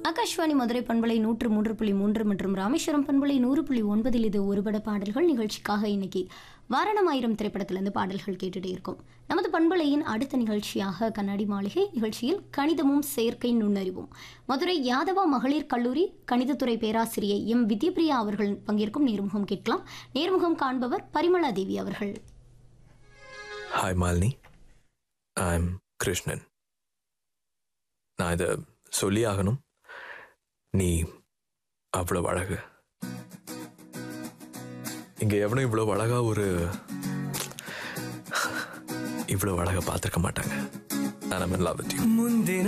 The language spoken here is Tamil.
ஆகாஷ்வாணி மதுரை பண்பலை நூற்று மூன்று புள்ளி மூன்று மற்றும் ராமேஸ்வரம் பண்பலை நூறு புள்ளி ஒன்பதில் இது ஒருபட பாடல்கள் நிகழ்ச்சிக்காக இன்னைக்கு வாரணமாயிரம் திரைப்படத்திலிருந்து பாடல்கள் கேட்டுட்டே இருக்கும் நமது பண்பலையின் அடுத்த நிகழ்ச்சியாக கண்ணாடி மாளிகை நிகழ்ச்சியில் கணிதமும் செயற்கை நுண்ணறிவும் மதுரை யாதவா மகளிர் கல்லூரி கணிதத்துறை பேராசிரியை எம் வித்யபிரியா அவர்கள் பங்கேற்கும் நேர்முகம் கேட்கலாம் நேர்முகம் காண்பவர் பரிமளா தேவி அவர்கள் hi Malini I'm Krishnan நான் இதை சொல்லி ஆகணும் நீ அவ்வளோ அழகு இங்க எவனும் இவ்வளோ அழகா ஒரு இவ்வளோ அழகா பார்த்துருக்க மாட்டாங்க நான் லவ் வித் யூ ಮುಂದಿನ